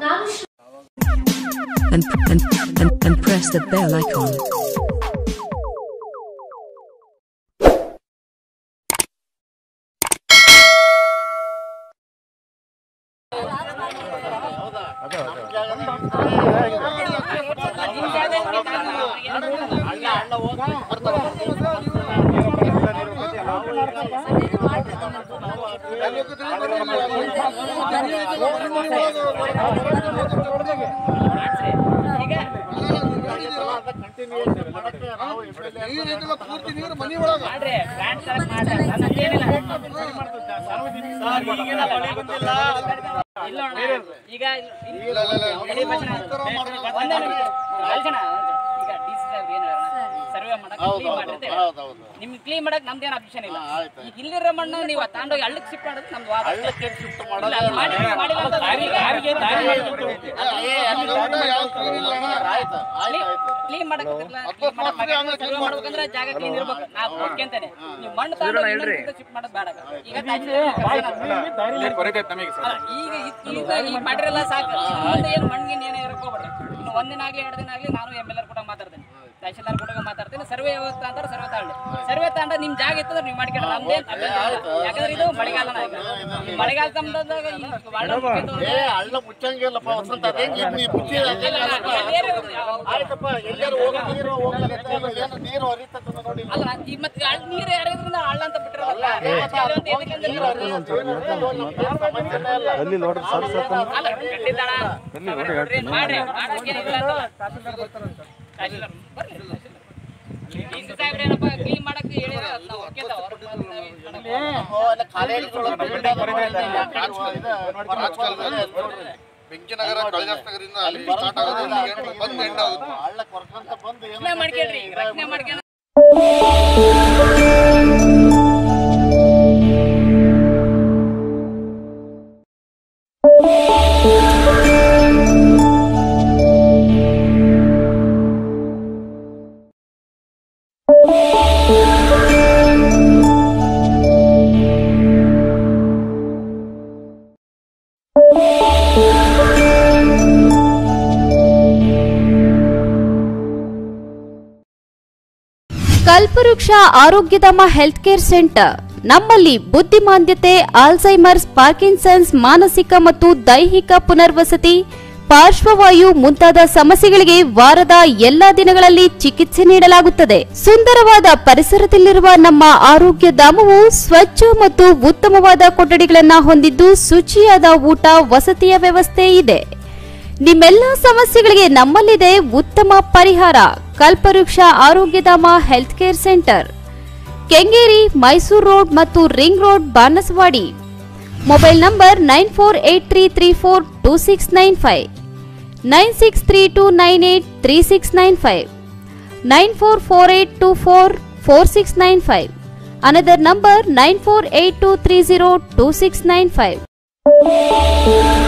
ನಾನು Shri- and, and, and, and press the bell icon. ಪೂರ್ತಿ ನೀರು ಮನಿ ಒಳಗ ಇಲ್ಲ ಅಣ್ಣ. ಈಗ ಇಲ್ಲಿ- ಎಲ್ಲಿ ಬಸ್ನ- ಒಂದೇ ನಿಮಿಷ. ಅಲ್ಸಣ್ಣ, ಈಗ ಡಿ ಸಿ ಸಾಹೇಬ್ರು ಏನ್ ಹೇಳೋಣ? ಸರ್ವೆ ಮಾಡಕ್ ಕ್ಲೀನ್ ಮಾಡಿರ್ತೀವಿ ನಿಮ್ಗೆ ಕ್ಲೀನ್ ಮಾಡಕ್ ನಮ್ದೇನು ಅಬ್ಜೆಕ್ಷನ್ ಇಲ್ಲ ಈಗ ಇಲ್ಲಿರೋ ಮಣ್ಣು ನೀವು ತಗೊಂಡೋಗಿ ಹಳ್ಳಕ್ಕೆ ಶಿಫ್ಟ್ ಮಾಡೋದು ನಮ್ದು ವಾದ ಇಲ್ಲ, ಅದು ಮಾಡಿ- ಮಾಡಿಲ್ಲ ಅಂತ ಕ್ಲೀನ್ ಮಾಡಕ್ ಸರ್ವೆ ಮಾಡ್ಬೇಕಂದ್ರೆ ಜಾಗ ಕ್ಲೀನ್ ಇರ್ಬೇಕು ನಾ ಒಪ್ಕೊಂತೇನೆ ನೀವು ಮಣ್ಣು ತಗೊಂಡೋಗಿ ಶಿಫ್ಟ್ ಮಾಡೋದು ಬೇಡ ಈಗ ಅಲ್ಲ, ಈಗ ಇದ್- ಈಗ ಈ ಮಾಡಿರಲ್ಲ ಸಾಕು ಇನ್ನು ಮುಂದೆ ಏನು ಮಣ್ಣಿನ ಏನೇ ಇರಕ್ ಹೋಗ್ಬೇಡ್ರಿ ಇನ್ನು ಒಂದಿನ ಆಗ್ಲಿ ಎರಡು ದಿನ ಆಗ್ಲಿ ನಾನು ಎಮ್ ಎಲ್ ಆರ್ ಕೂಡ ಮಾತಾಡ್ತೇನೆ ತಹಶೀಲ್ದಾರ್ ಕೂಡ ಮಾತಾಡ್ತೀನಿ ಸರ್ವೆ ವ್ಯವಸ್ಥೆ ಅಂತಾರೆ ಸರ್ವೆ ತಗೊಳ್ಳಿ ಸರ್ವೆ ತಗೊಂಡ ನಿಮ್ ಜಾಗ ಇತ್ತಂದ್ರೆ ನೀವು ಮಾಡ್ಕೊಳ್ಳಿ ನಮ್ದೇನ್ ಅಭ್ಯಂತರ ಇಲ್ಲ. ಯಾಕಂದ್ರೆ ಇದು ಮಳೆಗಾಲನ ಈಗ ಈ ಮಳೆಗಾಲ ಸಂಬಂಧದಾಗ ಈ ವಾರ್ಡ್ ಮುಖ್ಯತ್ವ- ಏ ಹಳ್ಳ ಮುಚ್ಚಂಗಿಲ್ಲಪ್ಪ ವಸಂತ ಅದೇನ್ ಈಗ ನೀ ಮುಚ್ಚಿದ ಇಲ್ಲ, ಇಲ್ಲ, ಇಲ್ಲ, ಬೇರೆ ಒಂದು ಯಾವ- ಆಯ್ತಪ್ಪ ಎಲ್ಲಾರು ಹೋಗಿ ನೀರು ಹೋಗ್ಲಕತ್ತೆ, ಏನು ನೀರು ಹರಿತದ ನೋಡಿ ಅಲ್ಲ ಈ ಮತ್ತೆ ಹಳ್ಳ ನೀರು ಹರಿಯೋದ್ರಿಂದ ಹಳ್ಳ ಅಂತ ಬಿಟ್ಟಿರಲ್ಲ ಎದಕ್ಕಂದ್ರೆ ನೀರು ಹರಿಯೋದು ಏನು ಇರ್ತದೋ ನಮ್ಗೇನ್ ಸಮಸ್ಯೆನೇ ಇಲ್ಲ. ಅಲ್ಲಿ ನೋಡ್ರಿ ಸರ್ ಸರ್ ಅಲ್ಲ ಖಂಡಿತ ಅಣ್ಣ. ನೋಡ್ರಿ, ಮಾಡ್ರಿ ಮಾಡಕ್ಕೇನಿಲ್ಲ ಅಂತಲ್ಲ. ತಹಶೀಲ್ದಾರ್ ಬರ್ಲಿ, ತಹಶೀಲ್ದಾರ್. ಡಿ ಸಿ ಸಾಹೇಬ್ರೇನಪ್ಪ ಕ್ಲೀನ್ ಮಾಡಕ್ಕೆ ಹೇಳಿರ ನಾವು ಒಪ್ಕೊಂತ ಅವ್ರ ಮಾತು ನಾವು ಇದು ಮಾಡಕ್ಕೆ ಓ, ಅಲ್ಲ ಕಾಲೇಜುಗಳು ಬಿಲ್ಡ್ ಆದ ನೋಡಿ, ಇದು ರಾಜಕಾಲದಲ್ಲಿ ಅಲ್ಲಿ ನೋಡ್ರಿ. ಬೆಂಕಿನಗರ ಕಳಜಾಸ್ನಗರಿಂದ ಅಲ್ಲಿ ಸ್ಟಾರ್ಟ್ ಆಗೋದು ಇಲ್ಲಿಗೆ ಎಂಡ್ ಬಂದು ಎಂಡ್ ಆಗುತ್ತೆ ಹಳ್ಳ ಕೊರ್ಕೊಂತ ಬಂದು ಏನು ರಕ್ಷಣೆ ಮಾಡ್ಕೊಳ್ರಿ ರಕ್ಷಣೆ ಮಾಡ್ಕೊಂಡು ಕಲ್ಪವೃಕ್ಷ ಆರೋಗ್ಯಧಾಮ ಹೆಲ್ತ್ ಕೇರ್ ಸೆಂಟರ್ ನಮ್ಮಲ್ಲಿ ಬುದ್ಧಿಮಾಂದ್ಯತೆ ಆಲ್ಝೈಮರ್ಸ್ ಪಾರ್ಕಿನ್ಸನ್ಸ್ ಮಾನಸಿಕ ಮತ್ತು ದೈಹಿಕ ಪುನರ್ವಸತಿ ಪಾರ್ಶ್ವವಾಯು ಮುಂತಾದ ಸಮಸ್ಯೆಗಳಿಗೆ ವಾರದ ಎಲ್ಲಾ ದಿನಗಳಲ್ಲಿ ಚಿಕಿತ್ಸೆ ನೀಡಲಾಗುತ್ತದೆ ಸುಂದರವಾದ ಪರಿಸರದಲ್ಲಿರುವ ನಮ್ಮ ಆರೋಗ್ಯ ಧಾಮವು ಸ್ವಚ್ಛ ಮತ್ತು ಉತ್ತಮವಾದ ಕೊಠಡಿಗಳನ್ನು ಹೊಂದಿದ್ದು ಶುಚಿಯಾದ ಊಟ ವಸತಿಯ ವ್ಯವಸ್ಥೆ ಇದೆ ನಿಮ್ಮೆಲ್ಲ ಸಮಸ್ಯೆಗಳಿಗೆ ನಮ್ಮಲ್ಲಿದೆ ಉತ್ತಮ ಪರಿಹಾರ Kalpavriksha Arogyadhama health care centre Kengeri Mysuru road ಮತ್ತು ring road Banaswadi mobile number nine four eight three three four two six nine five nine six three two nine eight three six nine five nine four four eight two four four six nine five another number nine four eight two three zero two six nine five